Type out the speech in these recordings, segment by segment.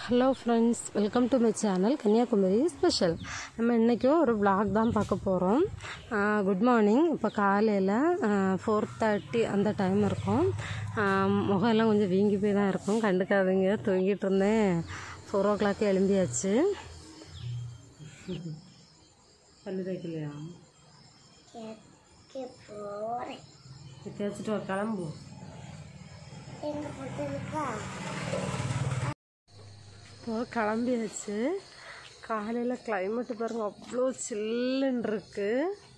hello friends welcome to my channel Kanyakumari special நம்ம இன்றைக்கும் ஒரு vlog தான் பார்க்க போகிறோம் குட் மார்னிங் இப்போ காலையில் ஃபோர் தேர்ட்டி அந்த டைம் இருக்கும் ஆஹ் முகம் எல்லாம் கொஞ்சம் வீங்கி போய் தான் இருக்கும் கண்டுக்காதீங்க தூங்கிட்டு இருந்தேன் ஃபோர் ஓ கிளாக் எழும்பியாச்சு பல்லு தேய்க்கலையா கேட்க போகிறேன் தேய்ச்சிட்டு வா கிளம்பு எங்கே போட்டுருக்கா இப்போ கிளம்பியாச்சு காலையில் கிளைமேட்டு பாருங்க அவ்வளோ சில்லுன்னு இருக்கு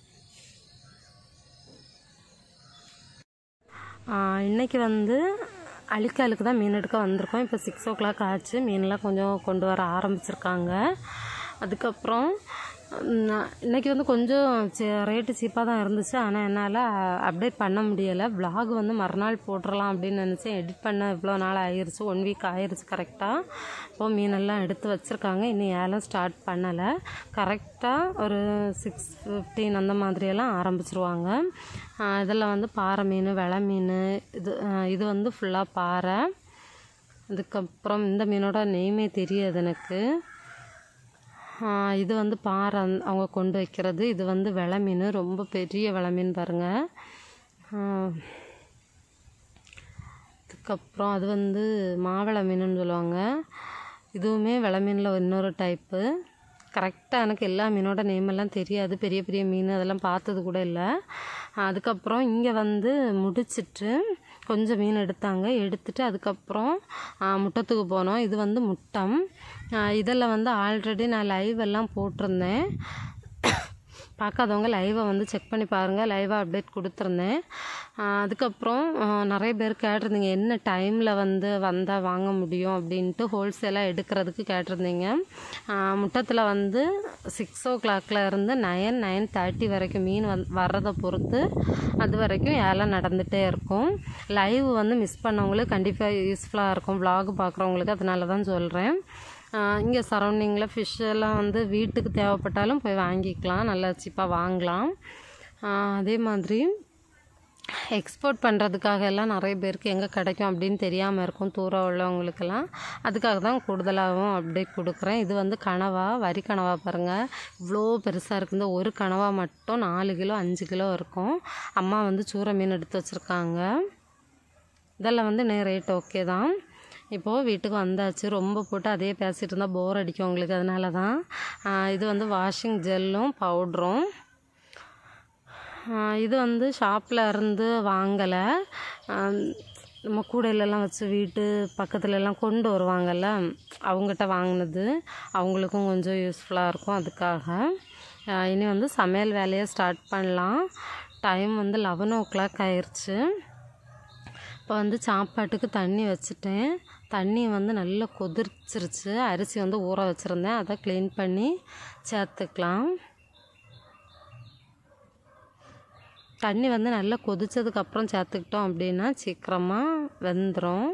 ஆஹ் இன்னைக்கு வந்து அழுக்காலுக்கு தான் மீன் எடுக்க வந்திருக்கோம் இப்போ சிக்ஸ் ஓ கிளாக் ஆச்சு மீன்லாம் கொஞ்சம் கொண்டு வர ஆரம்பிச்சிருக்காங்க அதுக்கப்புறம் உம், இன்னைக்கு வந்து கொஞ்சம் ரேட்டு சீப்பாக தான் இருந்துச்சு ஆனால் என்னால் அப்டேட் பண்ண முடியலை vlog வந்து மறுநாள் போட்டுடலாம் அப்படின்னு நினச்சேன் எடிட் பண்ண இவ்வளோ நாள் ஆயிருச்சு ஒன் வீக் ஆயிருச்சு கரெக்டாக இப்போ மீனெல்லாம் எடுத்து வச்சுருக்காங்க இன்னும் ஏலம் ஸ்டார்ட் பண்ணலை கரெக்டாக ஒரு சிக்ஸ் ஃபிஃப்டீன் அந்த மாதிரியெல்லாம் ஆரம்பிச்சிருவாங்க ஆஹ் இதில் வந்து பாறை மீன் வெலை மீன் இது ஆஹ் இது வந்து ஃபுல்லாக பாறை அதுக்கப்புறம் இந்த மீனோட நெய்மே தெரியாது எனக்கு ஆஹ் இது வந்து பாறை அந்த- அவங்க கொண்டு வைக்கிறது இது வந்து வெலை மீன் ரொம்ப பெரிய வெலை மீன் பாருங்கள் அதுக்கப்புறம் அது வந்து மாவளை மீனுன்னு சொல்லுவாங்க இதுவுமே வெலை மீனில் இன்னொரு டைப்பு கரெக்டாக எனக்கு எல்லா மீனோட நேம் எல்லாம் தெரியாது பெரிய பெரிய மீன் அதெல்லாம் பார்த்தது கூட இல்லை அதுக்கப்புறம் இங்கே வந்து முடிச்சிட்டு கொஞ்சம் மீன் எடுத்தாங்க எடுத்துட்டு அதுக்கப்புறம் ஆ, முட்டத்துக்கு போனோம் இது வந்து முட்டம் இதில் வந்து ஆல்ரெடி நான் லைவ் எல்லாம் போட்டிருந்தேன் பார்க்காதவங்க லைவை வந்து செக் பண்ணி பாருங்கள் லைவாக அப்டேட் கொடுத்துருந்தேன் ஆஹ் அதுக்கப்புறம் ஆஹ் நிறைய பேர் கேட்டிருந்தீங்க என்ன டைமில் வந்து வந்தால் வாங்க முடியும் அப்படின்ட்டு ஹோல்சேலாக எடுக்கிறதுக்கு கேட்டிருந்தீங்க ஆஹ் முட்டத்தில் வந்து சிக்ஸ் ஓ கிளாக்ல இருந்து நயன் நைன் தேர்ட்டி வரைக்கும் மீன் வந் வர்றதை பொறுத்து அது வரைக்கும் ஏலம் நடந்துகிட்டே இருக்கும் லைவ் வந்து மிஸ் பண்ணவங்களுக்கு கண்டிப்பாக யூஸ்ஃபுல்லாக இருக்கும் vlog பார்க்குறவங்களுக்கு அதனால தான் சொல்கிறேன் இங்கே சரௌண்டிங்கில் ஃபிஷ் எல்லாம் வந்து வீட்டுக்கு தேவைப்பட்டாலும் போய் வாங்கிக்கலாம் நல்லா சீப்பாக வாங்கலாம் ஆஹ் அதே மாதிரி எக்ஸ்போர்ட் பண்ணுறதுக்காக எல்லாம் நிறைய பேருக்கு எங்கே கிடைக்கும் அப்படின்னு தெரியாமல் இருக்கும் தூரம் உள்ளவங்களுக்கெல்லாம் அதுக்காக தான் கூடுதலாகவும் அப்டேட் கொடுக்குறேன் இது வந்து கனவா வரி கனவா பாருங்கள் இவ்வளோ பெருசாக இருக்குது இந்த ஒரு கனவா மட்டும் நாலு கிலோ அஞ்சு கிலோ இருக்கும் அம்மா வந்து சூறை மீன் எடுத்து வச்சுருக்காங்க இதெல்லாம் வந்து நே ரேட் ஓகே தான் இப்போது வீட்டுக்கு வந்தாச்சு ரொம்ப போட்டு அதே பேசிகிட்டு இருந்தால் போர் அடிக்கும் உங்களுக்கு அதனால தான் ஆஹ் இது வந்து வாஷிங் ஜெல்லும் பவுட்ரும் இது வந்து ஷாப்பில் இருந்து வாங்கலை நம்ம கூடையிலலாம் வச்சு வீட்டு பக்கத்துல எல்லாம் கொண்டு வருவாங்கல்ல அவங்ககிட்ட வாங்கினது அவங்களுக்கும் கொஞ்சம் யூஸ்ஃபுல்லாக இருக்கும் அதுக்காக ஆஹ் இனி வந்து சமையல் வேலையை ஸ்டார்ட் பண்ணலாம் டைம் வந்து லெவன் ஓ கிளாக் ஆயிடுச்சு இப்போ வந்து சாப்பாட்டுக்கு தண்ணி வச்சுட்டேன் தண்ணி வந்து நல்லா கொதிச்சிருச்சு அரிசி வந்து ஊற வச்சுருந்தேன் அதை க்ளீன் பண்ணி சேர்த்துக்கலாம் தண்ணி வந்து நல்லா கொதிச்சதுக்கப்புறம் சேர்த்துக்கிட்டோம் அப்படின்னா சீக்கிரமாக வெந்துடும்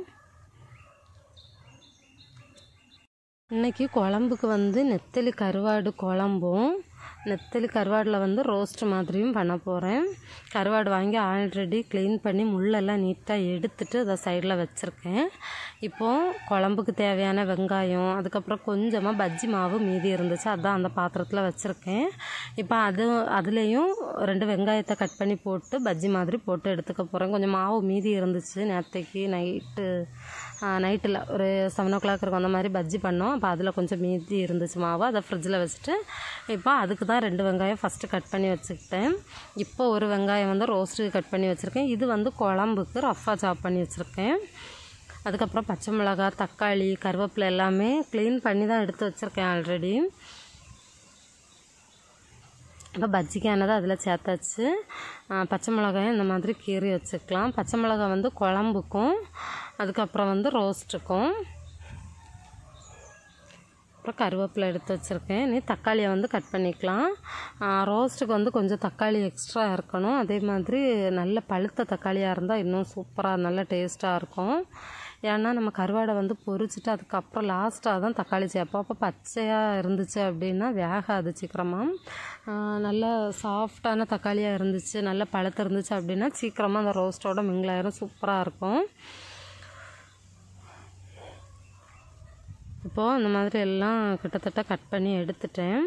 இன்னைக்கு குழம்புக்கு வந்து நெத்தலி கருவாடு குழம்பும் நெத்தலி கருவாடில் வந்து ரோஸ்ட் மாதிரியும் பண்ண போகிறேன் கருவாடு வாங்கி ஆல்ரெடி க்ளீன் பண்ணி முள்ளெல்லாம் நீட்டாக எடுத்துட்டு அதை சைடில் வச்சுருக்கேன் இப்போது குழம்புக்கு தேவையான வெங்காயம் அதுக்கப்புறம் கொஞ்சமாக பஜ்ஜி மாவு மீதி இருந்துச்சு அதான் அந்த பாத்திரத்தில் வச்சுருக்கேன் இப்போ அது அதுலேயும் ரெண்டு வெங்காயத்தை கட் பண்ணி போட்டு பஜ்ஜி மாதிரி போட்டு எடுத்துக்க போகிறேன் கொஞ்சம் மாவு மீதி இருந்துச்சு நேற்றுக்கு நைட்டு நைட்டில் ஒரு செவன் ஓ கிளாக் இருக்கும் அந்த மாதிரி பஜ்ஜி பண்ணோம் அப்போ அதில் கொஞ்சம் மீதி இருந்துச்சு மாவு அதை ஃப்ரிட்ஜில் வச்சுட்டு இப்போ அதுக்கு தான் ரெண்டு வெங்காயம் ஃபஸ்ட்டு கட் பண்ணி வச்சுக்கிட்டேன் இப்போ ஒரு வெங்காயம் வந்து ரோஸ்ட்டுக்கு கட் பண்ணி வச்சுருக்கேன் இது வந்து குழம்புக்கு ரஃப்பாக சாப் பண்ணி வச்சுருக்கேன் அதுக்கப்புறம் பச்சை மிளகாய் தக்காளி கருவேப்பிலை எல்லாமே க்ளீன் பண்ணி தான் எடுத்து வச்சுருக்கேன் ஆல்ரெடி இப்போ பஜ்ஜிக்கானதை அதில் சேர்த்தாச்சு ஆ, பச்சை மிளகாயும் இந்த மாதிரி கீறி வச்சுக்கலாம் பச்சை மிளகாய் வந்து குழம்புக்கும் அதுக்கப்புறம் வந்து ரோஸ்ட்டுக்கும் அப்புறம் கருவேப்பிலை எடுத்து வச்சுருக்கேன் நீ தக்காளியை வந்து கட் பண்ணிக்கலாம் ஆ, ரோஸ்ட்டுக்கு வந்து கொஞ்சம் தக்காளி எக்ஸ்ட்ரா இருக்கணும் அதே மாதிரி நல்ல பழுத்த தக்காளியாக இருந்தால் இன்னும் சூப்பராக நல்ல டேஸ்ட்டாக இருக்கும் ஏன்னா நம்ம கருவாடை வந்து பொரிச்சிட்டு அதுக்கப்புறம் லாஸ்ட்டாக தான் தக்காளி சேர்ப்போம் அப்போ பச்சையாக இருந்துச்சு அப்படின்னா வேகாது சீக்கிரமாக நல்லா சாஃப்டான தக்காளியாக இருந்துச்சு நல்ல பழுத்து இருந்துச்சு அப்படின்னா சீக்கிரமாக அந்த ரோஸ்ட்டோட மிங்கிளாயிரும் சூப்பராக இருக்கும் இப்போது இந்த மாதிரி எல்லாம் கிட்டத்தட்ட கட் பண்ணி எடுத்துட்டேன்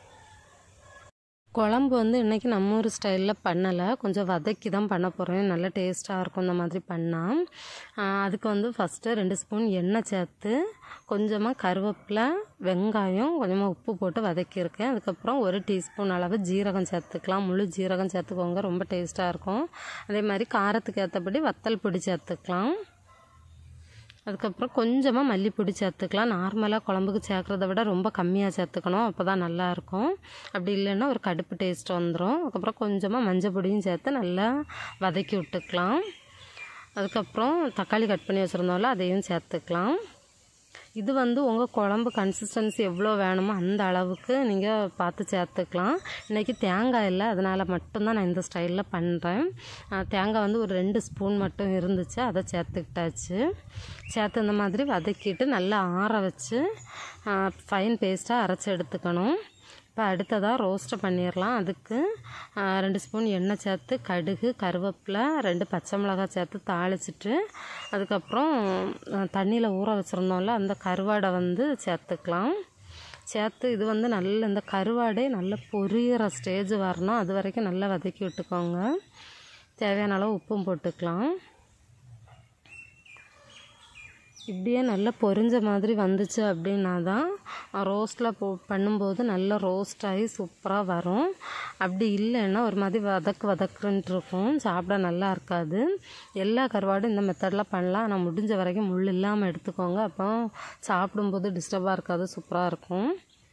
குழம்பு வந்து இன்றைக்கி நம்ம ஊர் ஸ்டைலில் பண்ணலை கொஞ்சம் வதக்கி தான் பண்ண போகிறேன் நல்ல டேஸ்ட்டாக இருக்கும் இந்த மாதிரி பண்ணால் அதுக்கு வந்து ஃபஸ்ட்டு ரெண்டு ஸ்பூன் எண்ணெய் சேர்த்து கொஞ்சமாக கருவேப்பிலை வெங்காயம் கொஞ்சமாக உப்பு போட்டு வதக்கியிருக்கேன் அதுக்கப்புறம் ஒரு டீஸ்பூன் அளவு ஜீரகம் சேர்த்துக்கலாம் முழு ஜீரகம் சேர்த்துக்கோங்க ரொம்ப டேஸ்ட்டாக இருக்கும் அதே மாதிரி காரத்துக்கு ஏற்றபடி வத்தல் பொடி சேர்த்துக்கலாம் அதுக்கப்புறம் கொஞ்சமாக மல்லிப்பொடி சேர்த்துக்கலாம் நார்மலாக குழம்புக்கு சேர்க்குறத விட ரொம்ப கம்மியாக சேர்த்துக்கணும் அப்போ தான் நல்லாயிருக்கும் அப்படி இல்லைன்னா ஒரு கடுப்பு டேஸ்ட் வந்துடும் அதுக்கப்புறம் கொஞ்சமாக மஞ்சள் பொடியும் சேர்த்து நல்லா வதக்கி விட்டுக்கலாம் அதுக்கப்புறம் தக்காளி கட் பண்ணி வச்சுருந்தோம்ல அதையும் சேர்த்துக்கலாம் இது வந்து உங்கள் குழம்பு கன்சிஸ்டன்சி எவ்வளோ வேணுமோ அந்த அளவுக்கு நீங்கள் பார்த்து சேர்த்துக்கலாம் இன்றைக்கி தேங்காய் இல்லை அதனால் மட்டும்தான் நான் இந்த ஸ்டைலில் பண்ணுறேன் தேங்காய் வந்து ஒரு ரெண்டு ஸ்பூன் மட்டும் இருந்துச்சு அதை சேர்த்துக்கிட்டாச்சு சேர்த்து இந்த மாதிரி வதக்கிட்டு நல்லா ஆற வச்சு ஃபைன் பேஸ்ட்டாக அரைச்சி எடுத்துக்கணும் இப்போ அடுத்ததாக ரோஸ்ட்டு பண்ணிடலாம் அதுக்கு ரெண்டு ஸ்பூன் எண்ணெய் சேர்த்து கடுகு கருவேப்பிலை ரெண்டு பச்சை மிளகாய் சேர்த்து தாளிச்சிட்டு அதுக்கப்புறம் தண்ணியில் ஊற வச்சுருந்தோம்ல அந்த கருவாடை வந்து சேர்த்துக்கலாம் சேர்த்து இது வந்து நல்ல இந்த கருவாடே நல்லா பொரியிற ஸ்டேஜ் வரணும் அது வரைக்கும் நல்லா வதக்கி விட்டுக்கோங்க தேவையான அளவு உப்பும் போட்டுக்கலாம் இப்படியே நல்லா பொரிஞ்ச மாதிரி வந்துச்சு அப்படின்னா தான் ரோஸ்ட்டில் போ பண்ணும்போது நல்லா ரோஸ்ட் ஆகி சூப்பராக வரும் அப்படி இல்லைன்னா ஒரு மாதிரி வதக்கு வதக்குன்ட்டு இருக்கும் சாப்பிட நல்லா இருக்காது எல்லா கருவாடும் இந்த மெத்தடில் பண்ணலாம் ஆனால் முடிஞ்ச வரைக்கும் முள் இல்லாமல் எடுத்துக்கோங்க அப்போ சாப்பிடும்போது டிஸ்டர்பாக இருக்காது சூப்பராக இருக்கும்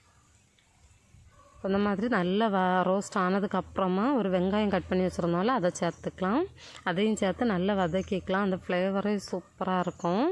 இந்த மாதிரி நல்லா வ ரோஸ்ட் ஆனதுக்கப்புறமா ஒரு வெங்காயம் கட் பண்ணி வச்சுருந்தோம்ல அதை சேர்த்துக்கலாம் அதையும் சேர்த்து நல்லா வதக்கிக்கலாம் அந்த ஃப்ளேவரே சூப்பராக இருக்கும்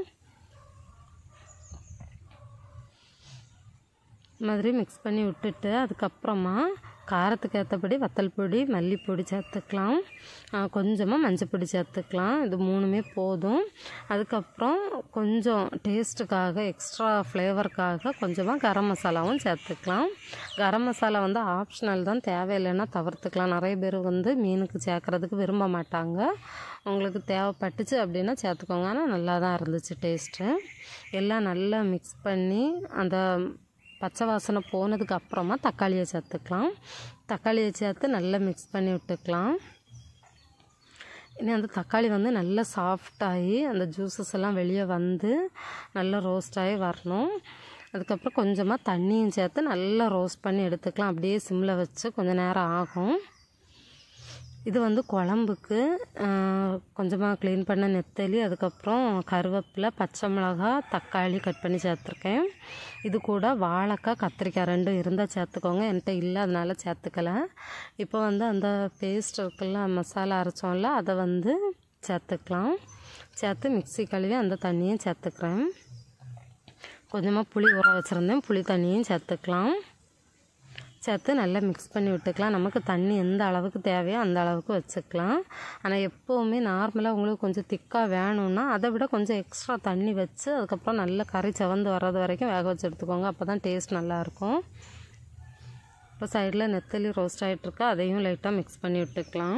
மாதிரி மிக்ஸ் பண்ணி விட்டுட்டு அதுக்கப்புறமா காரத்துக்கு ஏற்றபடி வத்தல் பொடி மல்லிப்பொடி சேர்த்துக்கலாம் கொஞ்சமாக மஞ்சள் பொடி சேர்த்துக்கலாம் இது மூணுமே போதும் அதுக்கப்புறம் கொஞ்சம் டேஸ்ட்டுக்காக எக்ஸ்ட்ரா ஃப்ளேவருக்காக கொஞ்சமாக கரம் மசாலாவும் சேர்த்துக்கலாம் கரம் மசாலா வந்து ஆப்ஷனல் தான் தேவையில்லைன்னா தவிர்த்துக்கலாம் நிறைய பேர் வந்து மீனுக்கு சேர்க்குறதுக்கு விரும்ப மாட்டாங்க உங்களுக்கு தேவைப்பட்டுச்சு அப்படின்னா சேர்த்துக்கோங்க ஆனால் நல்லா தான் இருந்துச்சு டேஸ்ட்டு எல்லாம் நல்லா மிக்ஸ் பண்ணி அந்த பச்சை வாசனை போனதுக்கு அப்புறமா தக்காளியை சேர்த்துக்கலாம் தக்காளியை சேர்த்து நல்லா மிக்ஸ் பண்ணி விட்டுக்கலாம் இனி அந்த தக்காளி வந்து நல்லா சாஃப்டாகி அந்த ஜூஸஸ் எல்லாம் வெளியே வந்து நல்லா ரோஸ்ட் ஆகி வரணும் அதுக்கப்புறம் கொஞ்சமாக தண்ணியும் சேர்த்து நல்லா ரோஸ்ட் பண்ணி எடுத்துக்கலாம் அப்படியே சிம்மில் வச்சு கொஞ்சம் நேரம் ஆகும் இது வந்து குழம்புக்கு கொஞ்சமாக க்ளீன் பண்ண நெத்தலி அதுக்கப்புறம் கருவேப்பிலை பச்சை மிளகா தக்காளி கட் பண்ணி சேர்த்துருக்கேன் இது கூட வாழைக்காய் கத்திரிக்காய் ரெண்டும் இருந்தால் சேர்த்துக்கோங்க என்கிட்ட இல்லை அதனால் சேர்த்துக்கல இப்போ வந்து அந்த பேஸ்ட் இருக்குல்ல மசாலா அரைச்சோம்ல அதை வந்து சேர்த்துக்கலாம் சேர்த்து மிக்சி கழுவி அந்த தண்ணியும் சேர்த்துக்கிறேன் கொஞ்சமாக புளி ஊற வச்சுருந்தேன் புளி தண்ணியும் சேர்த்துக்கலாம் சேர்த்து நல்லா மிக்ஸ் பண்ணி விட்டுக்கலாம் நமக்கு தண்ணி எந்த அளவுக்கு தேவையோ அந்த அளவுக்கு வச்சுக்கலாம் ஆனால் எப்போவுமே நார்மலாக உங்களுக்கு கொஞ்சம் திக்காக வேணும்னா அதை விட கொஞ்சம் எக்ஸ்ட்ரா தண்ணி வச்சு அதுக்கப்புறம் நல்லா கறி செவந்து வர்றது வரைக்கும் வேக வச்சு எடுத்துக்கோங்க அப்போ தான் டேஸ்ட் நல்லாயிருக்கும் இப்போ சைடில் நெத்தலி ரோஸ்ட் ஆகிட்டுருக்கு அதையும் லைட்டாக மிக்ஸ் பண்ணி விட்டுக்கலாம்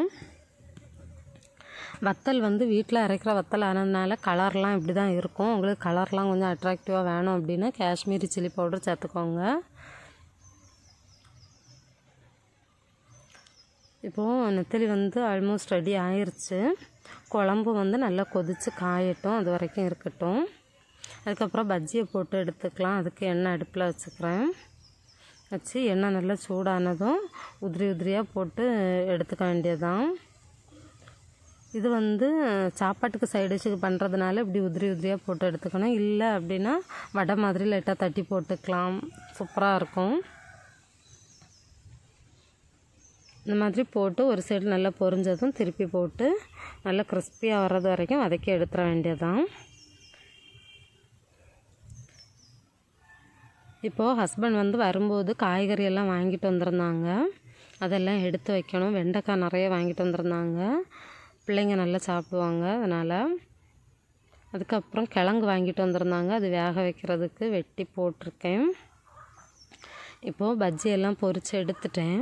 வத்தல் வந்து வீட்டில் அரைக்கிற வத்தல் ஆனதுனால கலர்லாம் இப்படி தான் இருக்கும் உங்களுக்கு கலர்லாம் கொஞ்சம் அட்ராக்டிவாக வேணும் அப்படின்னா காஷ்மீரி சில்லி பவுடர் சேர்த்துக்கோங்க இப்போது நெத்தலி வந்து ஆல்மோஸ்ட் ரெடி ஆயிடுச்சு குழம்பு வந்து நல்லா கொதித்து காயட்டும் அது வரைக்கும் இருக்கட்டும் அதுக்கப்புறம் பஜ்ஜியை போட்டு எடுத்துக்கலாம் அதுக்கு எண்ணெய் அடுப்பில் வச்சுக்கிறேன் வச்சு எண்ணெய் நல்லா சூடானதும் உதிரி உதிரியாக போட்டு எடுத்துக்க வேண்டியதுதான் இது வந்து சாப்பாட்டுக்கு சைடு டிஷ்ஷுக்கு பண்ணுறதுனால இப்படி உதிரி உதிரியாக போட்டு எடுத்துக்கணும் இல்லை அப்படின்னா வடை மாதிரி லைட்டாக தட்டி போட்டுக்கலாம் சூப்பராக இருக்கும் இந்த மாதிரி போட்டு ஒரு சைடு நல்லா பொரிஞ்சதும் திருப்பி போட்டு நல்லா கிறிஸ்பியாக வர்றது வரைக்கும் வதக்கி எடுத்துட வேண்டியதான் இப்போது ஹஸ்பண்ட் வந்து வரும்போது காய்கறி எல்லாம் வாங்கிட்டு வந்திருந்தாங்க அதெல்லாம் எடுத்து வைக்கணும் வெண்டைக்காய் நிறைய வாங்கிட்டு வந்திருந்தாங்க பிள்ளைங்க நல்லா சாப்பிடுவாங்க அதனால் அதுக்கப்புறம் கிழங்கு வாங்கிட்டு வந்திருந்தாங்க அது வேக வைக்கிறதுக்கு வெட்டி போட்டிருக்கேன் இப்போது பஜ்ஜி எல்லாம் பொரித்து எடுத்துட்டேன்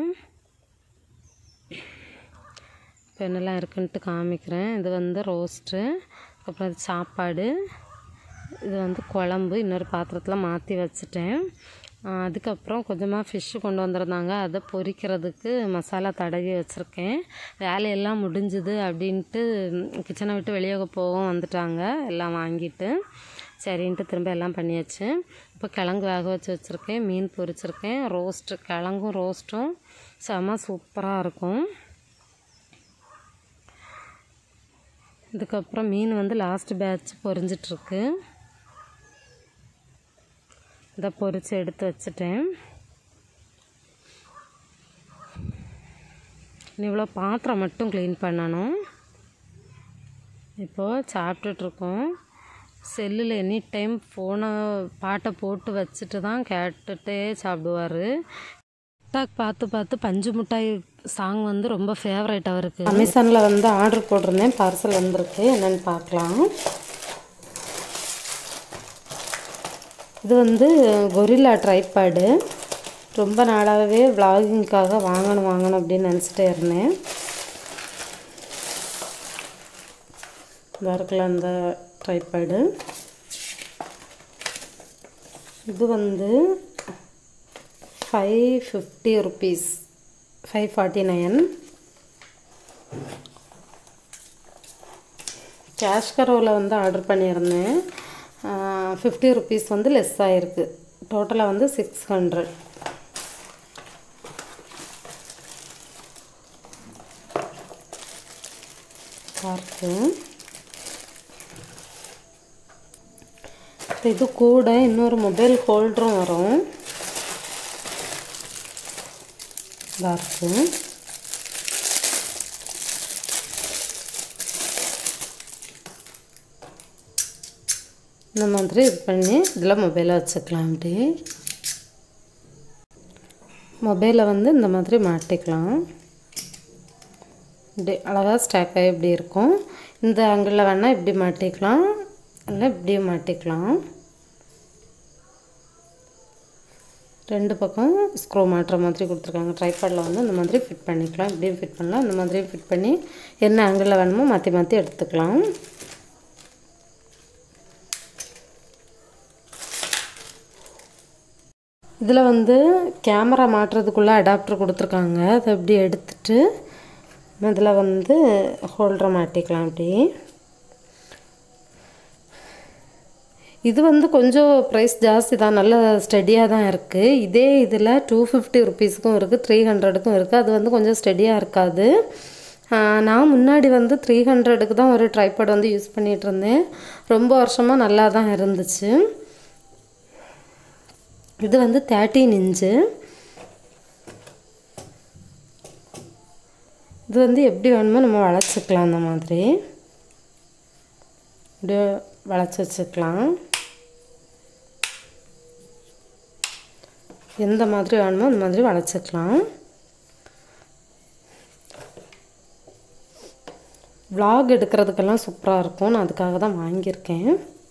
இப்போ என்னெல்லாம் இருக்குன்ட்டு காமிக்கிறேன் இது வந்து ரோஸ்ட்டு அப்புறம் அது சாப்பாடு இது வந்து குழம்பு இன்னொரு பாத்திரத்தில் மாற்றி வச்சுட்டேன் ஆஹ் அதுக்கப்புறம் கொஞ்சமாக ஃபிஷ்ஷு கொண்டு வந்திருந்தாங்க அதை பொரிக்கிறதுக்கு மசாலா தடவி வச்சுருக்கேன் வேலையெல்லாம் முடிஞ்சுது அப்படின்ட்டு கிச்சனை விட்டு வெளியே போகவும் வந்துட்டாங்க எல்லாம் வாங்கிட்டு சரின்ட்டு திரும்ப எல்லாம் பண்ணியாச்சு இப்போ கிழங்கு வேக வச்சு வச்சுருக்கேன் மீன் பொரிச்சிருக்கேன் ரோஸ்ட்டு கிழங்கும் ரோஸ்ட்டும் செம சூப்பராக இருக்கும் இதுக்கப்புறம் மீன் வந்து லாஸ்ட் பேட்ச் பொரிஞ்சிட்ருக்கு இதை பொரித்து எடுத்து வச்சுட்டேன் இவ்வளோ பாத்திரம் மட்டும் க்ளீன் பண்ணணும் இப்போது சாப்பிட்டுட்ருக்கோம் செல்லில் எனி டைம் ஃபோனை பாட்டை போட்டு வச்சுட்டு தான் கேட்டுகிட்டே சாப்பிடுவார் டிக்டாக் பார்த்து பார்த்து பஞ்சு மிட்டாய் சாங் வந்து ரொம்ப ஃபேவரட் அவருக்கு அமேசானில் வந்து ஆர்டர் போட்டிருந்தேன் பார்சல் வந்திருக்கு என்னென்னு பார்க்கலாம் இது வந்து கொரில்லா ட்ரைபேடு ரொம்ப நாளாகவே vloggingக்காக வாங்கணும் வாங்கணும் அப்படின்னு நினச்சிட்டே இருந்தேன் இதா இருக்குல்ல அந்த ட்ரைபேடு இது வந்து five fifty rupees five forty nine cash கரோவில் வந்து ஆர்டர் பண்ணியிருந்தேன் ஃபிஃப்டி ருபீஸ் வந்து லெஸ் ஆகிருக்கு டோட்டலாக வந்து சிக்ஸ் ஹண்ட்ரட் பார்த்து இது கூட இன்னொரு மொபைல் ஹோல்டரும் வரும் பார்த்து இந்த மாதிரி இது பண்ணி இதில் மொபைலை வச்சுக்கலாம் இப்படி மொபைலை வந்து இந்த மாதிரி மாட்டிக்கலாம் இப்படி அழகாக ஸ்டாக் ஆகி இப்படி இருக்கும் இந்த ஆங்கிளில் வேணால் இப்படி மாட்டிக்கலாம் இல்லை இப்படியும் மாட்டிக்கலாம் ரெண்டு பக்கம் ஸ்க்ரூ மாட்டுற மாதிரி கொடுத்துருக்காங்க ட்ரைபேடில் வந்து இந்த மாதிரி ஃபிட் பண்ணிக்கலாம் இப்படியும் ஃபிட் பண்ணலாம் இந்த மாதிரியும் ஃபிட் பண்ணி என்ன ஆங்கிளில் வேணுமோ மாற்றி மாற்றி எடுத்துக்கலாம் இதில் வந்து கேமரா மாட்டுறதுக்குள்ளே அடாப்டர் கொடுத்துருக்காங்க அதை அப்படி எடுத்துட்டு இதில் வந்து ஹோல்டரை மாட்டிக்கலாம் அப்படி இது வந்து கொஞ்சம் ப்ரைஸ் ஜாஸ்தி தான் நல்ல ஸ்டடியாக தான் இருக்குது இதே இதில் டூ ஃபிஃப்டி ருபீஸுக்கும் இருக்குது த்ரீ ஹண்ட்ரடுக்கும் இருக்குது அது வந்து கொஞ்சம் ஸ்டடியாக இருக்காது ஆஹ் நான் முன்னாடி வந்து த்ரீ ஹண்ட்ரடுக்கு தான் ஒரு ட்ரைபாட் வந்து யூஸ் பண்ணிகிட்டு இருந்தேன் ரொம்ப வருஷமாக நல்லா தான் இருந்துச்சு இது வந்து தேர்ட்டீன் இன்ச்சு இது வந்து எப்படி வேணுமோ நம்ம வளைச்சிக்கலாம் அந்த மாதிரி இப்படியே வளைச்சி வச்சுக்கலாம் எந்த மாதிரி வேணுமோ அந்த மாதிரி வளைச்சிக்கலாம் vlog எடுக்கிறதுக்கெல்லாம் சூப்பராக இருக்கும் நான் அதுக்காக தான் வாங்கியிருக்கேன்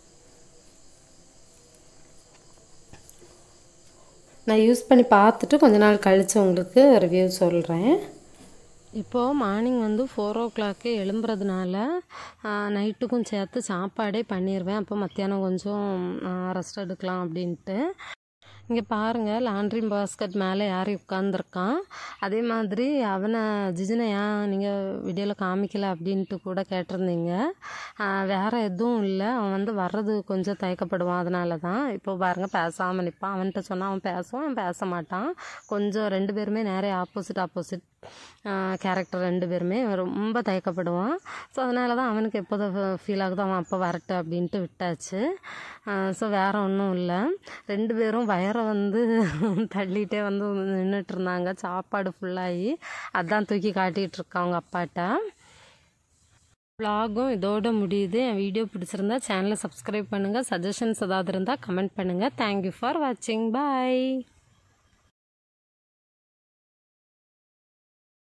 நான் யூஸ் பண்ணி பார்த்துட்டு கொஞ்ச நாள் கழித்து உங்களுக்கு ரிவ்யூ சொல்கிறேன் இப்போது மார்னிங் வந்து ஃபோர் ஓ கிளாக்கு எழும்புறதுனால நைட்டுக்கும் சேர்த்து சாப்பாடே பண்ணிடுவேன் அப்போ மத்தியானம் கொஞ்சம் ரெஸ்ட் எடுக்கலாம் அப்படின்ட்டு இங்கே பாருங்கள் லாண்ட்ரி பாஸ்கட் மேலே யார் உட்காந்துருக்கான் அதே மாதிரி அவனை ஜிஜினை ஏன் நீங்கள் வீடியோவில் காமிக்கல அப்படின்ட்டு கூட கேட்டிருந்தீங்க ஆஹ் வேற எதுவும் இல்லை அவன் வந்து வர்றது கொஞ்சம் தயக்கப்படுவான் அதனால தான் இப்போ பாருங்கள் பேசாமல் நிற்பான் அவன்கிட்ட சொன்னால் அவன் பேசுவான் அவன் பேச மாட்டான் கொஞ்சம் ரெண்டு பேருமே நிறைய ஆப்போசிட் ஆப்போசிட் கேரக்டர் ரெண்டு பேருமே ரொம்ப தயக்கப்படுவான் ஸோ அதனால தான் அவனுக்கு எப்போது ஃபீல் ஆகுதோ அவன் அப்போ வரட்டும் அப்படின்ட்டு விட்டாச்சு ஸோ வேறு ஒன்றும் இல்லை ரெண்டு பேரும் வயரை வந்து தள்ளிகிட்டே வந்து நின்றுட்டு இருந்தாங்க சாப்பாடு ஃபுல்லாகி அதான் தூக்கி காட்டிகிட்டு இருக்கான் அவங்க அப்பாட்ட vlog-ம் இதோட முடியுது என் வீடியோ பிடிச்சிருந்தா சேனலை சப்ஸ்கிரைப் பண்ணுங்கள் சஜஷன்ஸ் ஏதாவது இருந்தால் கமெண்ட் பண்ணுங்கள் தேங்க்யூ ஃபார் வாட்சிங் பாய்